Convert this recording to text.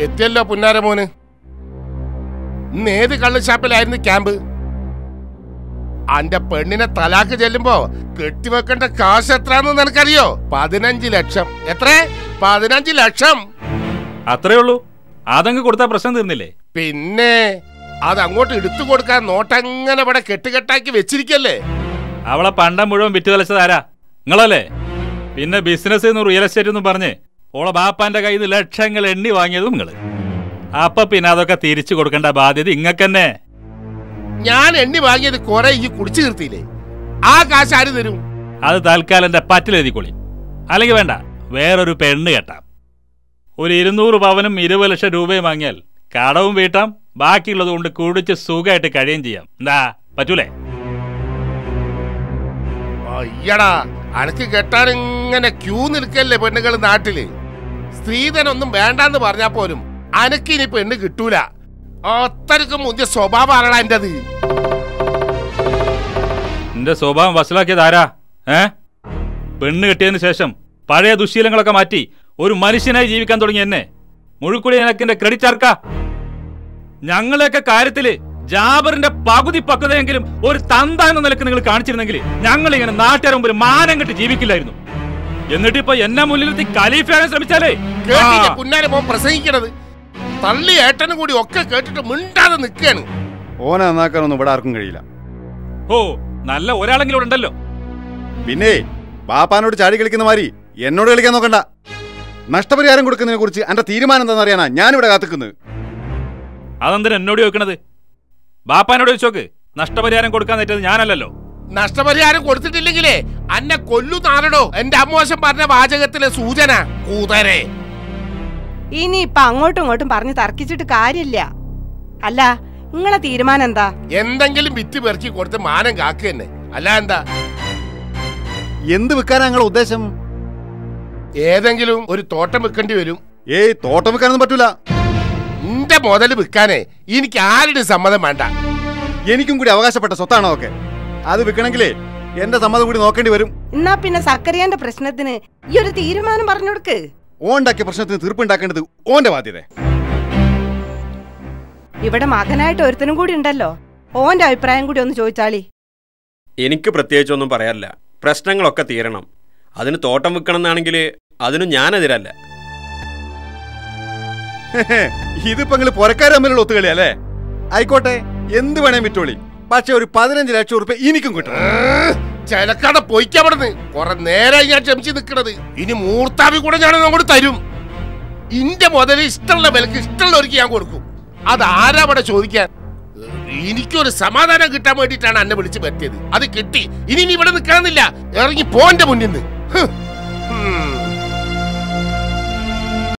എത്തിയല്ലോ പുന്നാരമോന് ഇന്ന് ഏത് കള്ളുഷാപ്പിലായിരുന്നു ക്യാമ്പ് അന്റെ പെണ്ണിനെ തലാക്ക് ചെല്ലുമ്പോ കെട്ടിവെക്കേണ്ട കാശ് എത്രാന്ന് നിനക്കറിയോ പതിനഞ്ച് ലക്ഷം എത്ര പതിനഞ്ച് ലക്ഷം അത്രേ ഉള്ളൂ അതങ്ങ് കൊടുത്താൽ പ്രശ്നം തീർന്നില്ലേ പിന്നെ അത് അങ്ങോട്ട് എടുത്തു കൊടുക്കാൻ നോട്ടങ്ങനെ ഇവിടെ കെട്ടുകെട്ടാക്കി വെച്ചിരിക്കല്ലേ അവളെ പണ്ടം മുഴുവൻ വിറ്റ് തലച്ചതാരാ നിങ്ങളല്ലേ പിന്നെ ബിസിനസ് എന്ന് റിയൽ എസ്റ്റേറ്റ് എന്ന് പറഞ്ഞ് ഓളെ ബാപ്പാന്റെ കയ്യിൽ നിന്ന് ലക്ഷങ്ങൾ എണ്ണി വാങ്ങിയതും നിങ്ങള് അപ്പൊ പിന്നെ അതൊക്കെ തിരിച്ചു കൊടുക്കേണ്ട ബാധ്യത ഇങ്ങക്കന്നെ ഞാൻ എണ്ണി വാങ്ങിയത് കുറെ ഈ കുടിച്ചു നിർത്തിയില്ലേ ആ കാശ് ആര് തരും അത് തൽക്കാലം എന്റെ പറ്റിലെഴുതിക്കൊള്ളി അല്ലെങ്കിൽ വേണ്ട വേറൊരു പെണ്ണ് കെട്ടാം ഒരു ഇരുന്നൂറ് പവനും ഇരുപത് ലക്ഷം രൂപയും വാങ്ങിയാൽ കടവും വീട്ടാം ബാക്കിയുള്ളത് കൊണ്ട് കുടിച്ച് സുഖമായിട്ട് കഴിയുകയും ചെയ്യാം എന്താ പറ്റൂലേ അയ്യടാ അനക്ക് കെട്ടാൻ ഇങ്ങനെ ക്യൂ നിൽക്കല്ലേ പെണ്ണുങ്ങൾ നാട്ടില് സ്ത്രീധനൊന്നും വേണ്ടാന്ന് പറഞ്ഞാ പോലും അനക്ക് ഇനി പെണ്ണ് കിട്ടൂല അത്രക്കും മുന്തിയ സ്വഭാവമാണടാ എന്റത് നിന്റെ സ്വഭാവം വഷളാക്കിയത് ആരാ ഏ പെണ്ണ് കെട്ടിയതിന് ശേഷം പഴയ ദുശീലങ്ങളൊക്കെ മാറ്റി ഒരു മനുഷ്യനായി ജീവിക്കാൻ തുടങ്ങി എന്നെ മുഴുക്കുടി എനക്കിന്റെ ക്രെഡിറ്റ് ആർക്കാ ഞങ്ങളെയൊക്കെ കാര്യത്തില് ജാബറിന്റെ പകുതി പക്വതയെങ്കിലും ഒരു തന്ത എന്ന നിലക്ക് നിങ്ങൾ കാണിച്ചിരുന്നെങ്കിൽ ഞങ്ങൾ ഇങ്ങനെ നാട്ടുകാർ മുമ്പിൽ മാനം കെട്ട് ജീവിക്കില്ലായിരുന്നു എന്നിട്ടിപ്പോ എന്നെ മുന്നിലെത്തി ഖലീഫയാകാൻ ശ്രമിച്ചാലേ കേട്ടില്ല ആ. പുന്നാരെ മോൻ പ്രസംഗിക്കണത് തള്ളി ഏട്ടനും കൂടി ഒക്കെ കേട്ടിട്ട് മിണ്ടാതെ നിൽക്കാണ് ഓനെ നന്നാക്കാനൊന്നും ഇവിടെ ആർക്കും കഴിയില്ല ഓ നല്ല ഒരാളെങ്കിലും ഇവിടെ ഉണ്ടല്ലോ പിന്നെ ബാപ്പാനോട് ചാടി കളിക്കുന്ന മാതിരി എന്നോട് കളിക്കാൻ നോക്കണ്ട നഷ്ടപരിഹാരം കൊടുക്കുന്നതിനെ കുറിച്ച് എന്റെ തീരുമാനം എന്താണെന്ന് അറിയാനാ ഞാനിവിടെ കാത്തുക്കുന്നത് അതെന്തിനാ എന്നോട് ചോദിക്കണത് ബാപ്പാനോട് ചോദിച്ചോക്ക് നഷ്ടപരിഹാരം കൊടുക്കാൻ നേറ്റത് ഞാനല്ലല്ലോ നഷ്ടപരിഹാരം കൊടുത്തിട്ടില്ലെങ്കിലേ അന്നെ കൊല്ലുന്നാണോ എന്റെ അമ്മോശം പറഞ്ഞ വാചകത്തിലെ സൂചന കൂതരെ ഇനിയിപ്പൊ അങ്ങോട്ടും ഇങ്ങോട്ടും പറഞ്ഞ് തർക്കിച്ചിട്ട് കാര്യമില്ല അല്ല നിങ്ങളെ തീരുമാനം എന്താ എന്തെങ്കിലും വിറ്റ് പെറുക്കി കൊടുത്ത് മാനം കാക്കുക തന്നെ അല്ല എന്താ എന്ത് വിൽക്കാനാ ഞങ്ങളുടെ ഉദ്ദേശം ഏതെങ്കിലും ഒരു തോട്ടം വിൽക്കേണ്ടി വരും ഏയ് തോട്ടം വിൽക്കാനൊന്നും പറ്റൂല നിന്റെ മുതൽ വിൽക്കാനേ എനിക്ക് ആരുടെ സമ്മതം വേണ്ട എനിക്കും കൂടി അവകാശപ്പെട്ട സ്വത്താണോ ഒക്കെ അത് വിൽക്കണമെങ്കിലേ എന്റെ സമ്മതം കൂടി നോക്കേണ്ടി വരും എന്നാ പിന്നെ സക്കറിയാന്റെ പ്രശ്നത്തിന് ഈ ഒരു തീരുമാനം പറഞ്ഞു കൊടുക്ക് ഓൻ ഉണ്ടാക്കിയ പ്രശ്നത്തിന് തീർപ്പുണ്ടാക്കേണ്ടത് ഓന്റെ ബാധ്യത ഇവിടെ മകനായിട്ട് ഒരുത്തനും കൂടി ഉണ്ടല്ലോ ഓന്റെ അഭിപ്രായം കൂടി ഒന്ന് ചോദിച്ചാളി എനിക്ക് പ്രത്യേകിച്ചൊന്നും പറയാനില്ല പ്രശ്നങ്ങളൊക്കെ തീരണം അതിന് തോട്ടം വിൽക്കണം എന്നാണെങ്കിൽ അതിനും ഞാനെതിരല്ല ഇതിപ്പോ നിങ്ങള് പുരക്കാർ തമ്മിലുള്ള ഒത്തുകളി അല്ലേ ആയിക്കോട്ടെ എന്ത് വേണേ വിറ്റോളി പക്ഷെ ഒരു പതിനഞ്ച് ലക്ഷം ഉറുപ്പ്യ എനിക്കും കിട്ടണം ചിലക്കാതെ പൊയ്ക്കവിടുന്ന് കുറെ നേരമായി ഞാൻ ക്ഷമിച്ച് നിൽക്കണത് ഇനി മൂർത്താവി കൂടെ ഞാൻ അങ്ങോട്ട് തരും ഇന്റെ മുതൽ ഇഷ്ടമുള്ള വിലക്ക് ഇഷ്ടമുള്ളവർക്ക് ഞാൻ കൊടുക്കും അതാരാ അവിടെ ചോദിക്കാൻ എനിക്കൊരു സമാധാനം കിട്ടാൻ വേണ്ടിയിട്ടാണ് എന്നെ വിളിച്ച് പറ്റിയത് അത് കിട്ടി ഇനി നീ ഇവിടെ നിൽക്കണമെന്നില്ല ഇറങ്ങി പോന്റെ മുന്നിൽ നിന്ന്